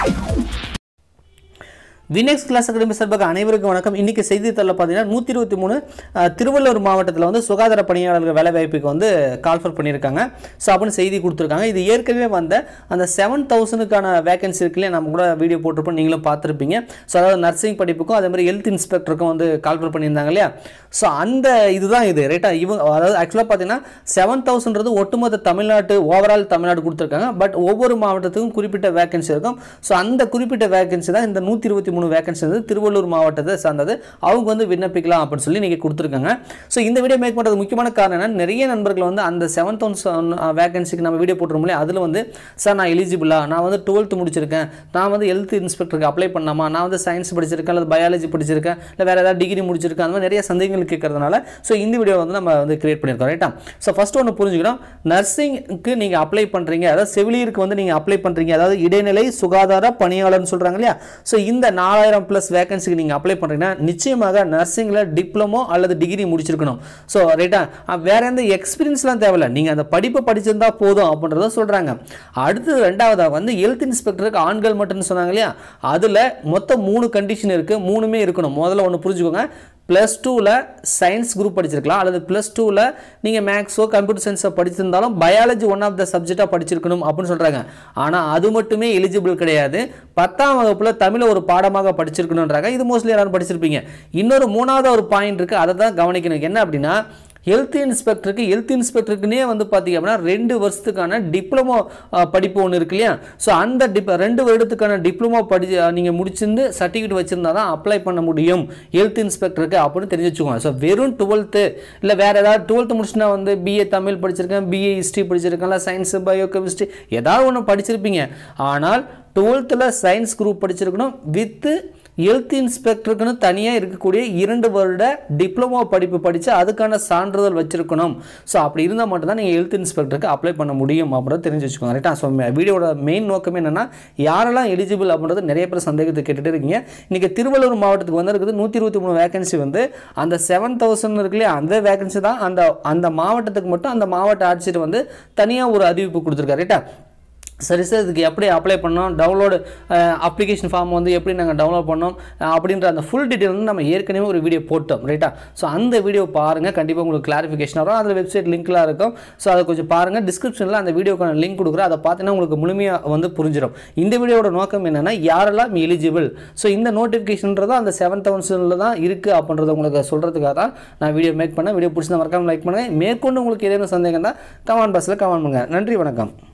வினெக்ஸ் class academy சார்பாக அனைவருக்கும் வணக்கம் இன்னைக்கு செய்தித்தாளில் பார்த்தீங்கன்னா நூற்றி இருபத்தி மூணு அஹ், திருவள்ளூர் மாவட்டத்தில் வந்து சுகாதார பணியாளர்கள் வேலைவாய்ப்புக்கு வந்து கால்ஃபர் பண்ணியிருக்காங்க ஸோ அப்படின்னு செய்தி கொடுத்துருக்காங்க இது ஏற்கனவே வந்த அந்த செவன் தௌசண்ட்க்கான வேகன்சி இருக்குல்லையே நம்ம கூட வீடியோ போட்டிருப்போம் நீங்களும் பார்த்துருப்பீங்க ஸோ அதாவது நர்சிங் படிப்புக்கும் அதே மாதிரி ஹெல்த் இன்ஸ்பெக்டருக்கும் வந்து கால்ஃபர் பண்ணியிருந்தாங்க இல்லையா ஸோ அந்த இதுதான் இது ரைட்டா இவங்க அதாவது ஆக்சுவலாக பார்த்தீங்கன்னா செவன் தௌசண்ட்றது ஒட்டுமொத்த தமிழ்நாட்டு ஓவரால் தமிழ்நாடு கொடுத்துருக்காங்க பட் ஒவ்வொரு மாவட்டத்துக்கும் குறிப்பிட்ட வேகன்சி இருக்கும் ஸோ அந்த குறிப்பிட்ட வேகன்சி தான் இந்த நூற்றி இருபத்தி மூணு வேகன்சி வந்து திருவள்ளூர் மாவட்டத்தை சார்ந்தது அவங்க வந்து விண்ணப்பிக்கலாம் அப்படின்னு சொல்லி நீங்கள் கொடுத்துருக்காங்க ஸோ இந்த வீடியோ மேக் பண்ணுறது முக்கியமான காரணம் என்ன நிறைய நண்பர்கள் வந்து அந்த செவன் தௌசண்ட் வேகன்சிக்கு நம்ம வீடியோ போட்டுருமோ இல்லையா அதில் வந்து சார் நான் எலிஜிபிளா நான் வந்து டுவெல்த்து முடிச்சிருக்கேன் நான் வந்து ஹெல்த் இன்ஸ்பெக்டருக்கு அப்ளை பண்ணாமா நான் வந்து சயின்ஸ் படிச்சிருக்கேன் அல்லது பயாலஜி படிச்சிருக்கேன் இல்லை வேறு ஏதாவது டிகிரி முடிச்சிருக்கேன் அந்த மாதிரி நிறைய சந்தேகங்கள் கேட்கறதுனால ஸோ இந்த வீடியோ வந்து நம்ம வந்து கிரியேட் பண்ணியிருக்கோம் ரைட்டா ஸோ ஃபஸ்ட்டு ஒன்று புரிஞ்சுக்கணும் நர்சிங்க்கு நீங்கள் அப்ளை பண்ணுறீங்க அதாவது செவிலியருக்கு வந்து நீங்கள் அப்ளை பண்ணுறீங்க அதாவது இடைநிலை சுகாதார பணியாளர்னு சொல்கிறாங்க இல்லையா ஸோ இந்த நாலாயிரம் ப்ளஸ் வேகன்சிக்கு நீங்கள் அப்ளை பண்ணுறீங்கன்னா நிச்சயமாக நர்சிங்கில் டிப்ளமோ அல்லது டிகிரி முடிச்சிருக்கணும் ஸோ ரைட்டா வேற எந்த எக்ஸ்பீரியன்ஸ்லாம் தேவையில்ல நீங்கள் அந்த படிப்பை படிச்சிருந்தா போதும் அப்படின்றத சொல்கிறாங்க அடுத்து ரெண்டாவதாக வந்து ஹெல்த் இன்ஸ்பெக்டருக்கு ஆண்கள் மட்டும்னு சொன்னாங்க இல்லையா அதில் மொத்தம் மூணு கண்டிஷன் இருக்குது மூணுமே இருக்கணும் முதல்ல ஒன்று புரிஞ்சுக்கோங்க ப்ளஸ் டூவில் சயின்ஸ் குரூப் படிச்சிருக்கலாம் அல்லது ப்ளஸ் டூவில் நீங்கள் மேக்ஸோ கம்ப்யூட்டர் சயின்ஸோ படிச்சிருந்தாலும் பயாலஜி ஒன் ஆஃப் த சப்ஜெக்டாக படிச்சிருக்கணும் அப்படின்னு சொல்கிறாங்க ஆனால் அது மட்டுமே எலிஜிபிள் கிடையாது பத்தாம் வகுப்பில் தமிழை ஒரு பாடமாக படிச்சிருக்கணுன்றாங்க இது மோஸ்ட்லி எல்லாரும் படிச்சிருப்பீங்க இன்னொரு மூணாவது ஒரு பாயிண்ட் இருக்குது அதை தான் கவனிக்கணும் என்ன அப்படின்னா ஹெல்த் இன்ஸ்பெக்டருக்கு ஹெல்த் இன்ஸ்பெக்டருக்குனே வந்து பார்த்தீங்க அப்படின்னா ரெண்டு வருஷத்துக்கான டிப்ளமோ படிப்பு ஒன்று இருக்கு இல்லையா ஸோ அந்த டிப் ரெண்டு வருடத்துக்கான டிப்ளமோ படி நீங்கள் முடிச்சிருந்து சர்டிஃபிகேட் வச்சுருந்தா தான் அப்ளை பண்ண முடியும் ஹெல்த் இன்ஸ்பெக்டருக்கு அப்படின்னு தெரிஞ்சு வச்சுக்கோங்க ஸோ வெறும் டுவெல்த்து இல்லை வேறு ஏதாவது டுவெல்த்து முடிச்சுனா வந்து பிஏ தமிழ் படிச்சிருக்கேன் பிஏ ஹிஸ்ட்ரி படிச்சிருக்கேன் இல்லை சயின்ஸு பயோ கெமிஸ்ட்ரி ஏதாவது ஒன்று படிச்சிருப்பீங்க ஆனால் டுவெல்த்தில் சயின்ஸ் குரூப் படிச்சிருக்கணும் வித்து ஹெல்த் இன்ஸ்பெக்டருக்குன்னு தனியாக இருக்கக்கூடிய இரண்டு வருட டிப்ளமோ படிப்பு படித்து அதுக்கான சான்றிதழ் வச்சிருக்கணும் ஸோ அப்படி இருந்தால் மட்டும்தான் நீங்கள் ஹெல்த் இன்ஸ்பெக்டருக்கு அப்ளை பண்ண முடியும் அப்படின்றத தெரிஞ்சு வச்சுக்கோங்க ரைட்டா ஸோ வீடியோட மெயின் நோக்கமே என்னென்னா யாரெல்லாம் எலிஜிபிள் அப்படின்றது நிறைய பேர் சந்தேகத்தை கேட்டுட்டு இருக்கீங்க இன்றைக்கி திருவள்ளூர் மாவட்டத்துக்கு வந்திருக்குது நூற்றி இருபத்தி மூணு வேகன்சி வந்து அந்த செவன் தௌசண்ட் இருக்கு இல்லையா அந்த வேகன்சி தான் அந்த அந்த மாவட்டத்துக்கு மட்டும் அந்த மாவட்ட ஆட்சியர் வந்து தனியாக ஒரு அறிவிப்பு கொடுத்துருக்காரு ரைட்டா சரி சார் இதுக்கு எப்படி அப்ளை பண்ணோம் டவுன்லோடு அப்ளிகேஷன் ஃபார்ம் வந்து எப்படி நாங்கள் டவுன்லோட் பண்ணோம் அஹ், அப்படின்ற அந்த ஃபுல் டீட்டெயில் வந்து நம்ம ஏற்கனவே ஒரு வீடியோ போட்டோம் ரைட்டா ஸோ அந்த வீடியோ பாருங்கள் கண்டிப்பாக உங்களுக்கு கிளாரிஃபிகேஷன் வரும் அதில் வெப்சைட் லிங்க்லாம் இருக்கும் ஸோ அதை கொஞ்சம் பாருங்கள் டிஸ்கிரிப்ஷனில் அந்த வீடியோக்கான லிங்க் கொடுக்குறேன் அதை பார்த்தீங்கன்னா உங்களுக்கு முழுமையாக வந்து புரிஞ்சிடும் இந்த வீடியோட நோக்கம் என்னென்னா யாரெல்லாம் எலிஜிபிள் ஸோ இந்த நோட்டிஃபிகேஷன்றதும் அந்த செவன் தௌசண்டில் தான் இருக்குது அப்படின்றத உங்களுக்கு சொல்கிறதுக்காக தான் நான் வீடியோ மேக் பண்ணேன் வீடியோ பிடிச்சிருந்தா மறக்காம லைக் பண்ணுங்கள் மேற்கொண்டு உங்களுக்கு ஏதேனும் சந்தேகம் தான் கமெண்ட் பாக்ஸில் கமெண்ட் பண்ணுங்கள் நன்றி வணக்கம்